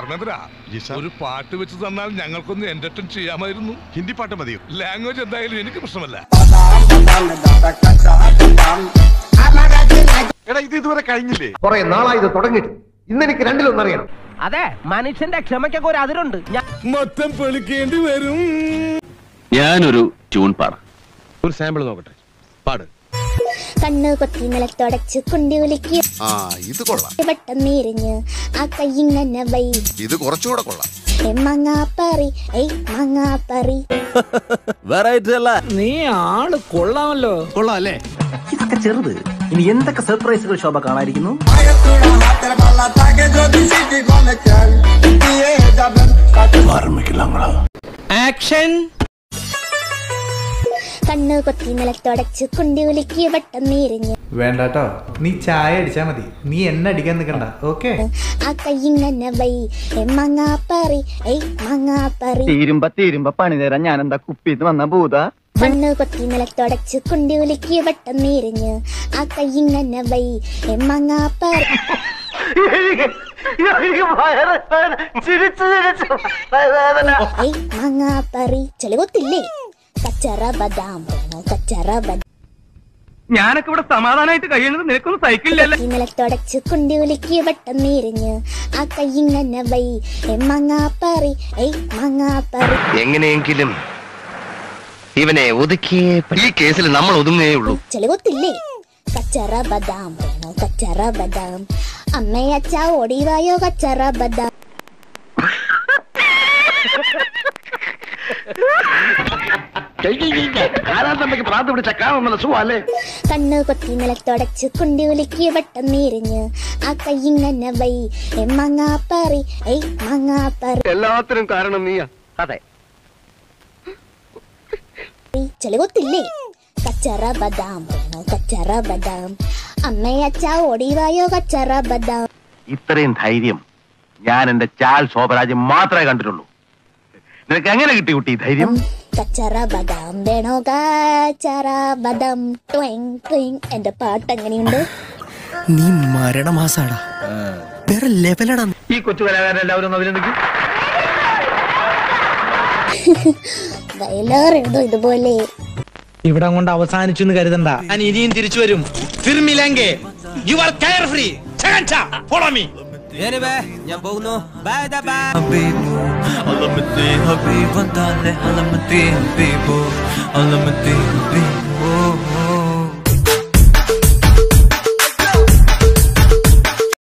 Dharmendra G sir. ഒരു പാട്ട് വെച്ച് തന്നാൽ ഞങ്ങൾക്കൊന്ന് എന്റർടൈൻ ചെയ്യാമായിരുന്നു ഹിന്ദി പാട്ട് മതിയോ ലാംഗ്വേജ് എന്തായാലും എനിക്ക് പ്രശ്നമല്ല എടാ ഇത് ഇതുവരെ കഴിഞ്ഞില്ലേ കുറെ നാളായി ഇത് തുടങ്ങിയിട്ട് ഇന്ന് എനിക്ക് രണ്ടിലൊന്നറിയണം അതെ മനുഷ്യന്റെ ക്ഷമയ്ക്കൊക്കെ ഒരു അതിരുണ്ട് ഞാൻ മൊത്തം പൊളിക്കേണ്ടി വരും ഞാനൊരു ട്യൂൺ പാടാം ഒരു സാമ്പിൾ നോക്കട്ടെ പാട് കണ്ണു കൊത്തി നിലത്തൊടച്ച് കുണ്ടി ഉലുക്കി ആ ഇത് കൊള്ളാം വട്ടം നീരിഞ്ഞ് ആ കയ്യിങ്ങനെ വൈ ഇത് കുറച്ചുകൂടെ കൊള്ളാം ഏ മാങ്ങാപ്പറി ഏയ് മാങ്ങാപ്പറി നീ ആള് കൊള്ളാമല്ലോ ഇതൊക്കെ ചെറുത് ഇനി എന്തൊക്കെ സർപ്രൈസുകൾ ശോഭ കാണാതിരിക്കുന്നു ആക്ഷൻ കണ്ണു കൊത്തി നിലത്തൊടച്ച് കുണ്ടി ഉലുക്കി വട്ടം നീരിഞ്ഞ് വേണ്ടാട്ടോ നീ ചായ അടിച്ചാ മതി നീ എന്നെ അടിക്കാൻ നിൽക്കണ്ട ഓക്കെ ആ കയ്യിങ്ങനെ വൈ ഏ മാങ്ങാപ്പറി ഏയ് മാങ്ങാപ്പറി തീരുമ്പ തീരുമ്പ പണി തരാൻ ഞാൻ എന്താ കുപ്പിന്ന് വന്ന ഭൂത കണ്ണു കൊത്തി നിലത്തൊടച്ച് കുണ്ടി ഉലുക്കി വട്ടം നീരിഞ്ഞ് ആ കയ്യിങ്ങനെ വൈ ഏ മാങ്ങാപ്പറി ഏയ് മാങ്ങാപ്പറി ചെളികൊത്തില്ലേ കച്ചറ ബദാം വേണോ കച്ചറ ബദാം ഞാനൊക്കെ ഇവിടെ സമാധാനമായിട്ട് കഴിയുന്നത് നിനക്കൊന്നും സൈക്കിളില്ലല്ലേ നിലത്തൊടച്ച് കുണ്ടി ഉലുക്കി വട്ടം നീരിഞ്ഞ് ആ കയ്യിങ്ങനെ വൈ ഏ മാങ്ങാപ്പറി ഏയ് മാങ്ങാപ്പറി എങ്ങനെയെങ്കിലും ഇവനെ ഒതുക്കിയേ ഈ കേസിൽ നമ്മൾ ഒതുങ്ങേ ഉള്ളൂ ചെളികൊത്തില്ലേ കച്ചറ ബദാം വേണോ കച്ചറ ബദാം അമ്മയച്ച ഓടിവായോ കച്ചറ ബദാം ആരാധനയ്ക്ക് പ്രാന്ത് പിടിച്ച കാണുന്നല്ല സുഖല്ലേ കണ്ണു കൊത്തി നിലത്തൊടച്ച് കുണ്ടി ഉലുക്കി വട്ടം നീരിഞ്ഞ് ആ കയ്യിങ്ങനെ വൈ ഏ മാങ്ങാപ്പറി ഏയ് മാങ്ങാപ്പറി എല്ലാത്തിനും കാരണം നീയാ അതെ ചെളികൊത്തില്ലേ കച്ചറ ബദാം വേണോ കച്ചറ ബദാം അമ്മയച്ച ഓടിവായോ കച്ചറ ബദാം ഇത്രയും ധൈര്യം ഞാൻ എന്റെ ചാൽ ശോഭരാജ് മാത്രമേ കണ്ടിട്ടുള്ളൂ നിനക്ക് എങ്ങനെ കിട്ടി കുട്ടി ഈ ധൈര്യം കച്ചറ ബദാം വേണോ കച്ചറ ബദാം ട്വിങ് ട്വിങ് എന്റെ പാട്ട് എങ്ങനെയുണ്ട് നീ മരണമാസാടാ വേറെ ലെവലടാ ഈ കൊച്ചു കലാകാരെല്ലാവരും ഒന്ന് അഭിനന്ദിക്കും വയലാറുണ്ടോ ഇതുപോലെ ഇവിടെ കൊണ്ട് അവസാനിച്ചു എന്ന് കരുതണ്ട ഞാൻ ഇനിയും തിരിച്ചു വരും ഫിർമിലെങ്കെ you are carefree follow me ഞാൻ പോകുന്നു ബൈ ബൈ علمتي حبيب ضل علمتي حبيبو علمتي حبيبو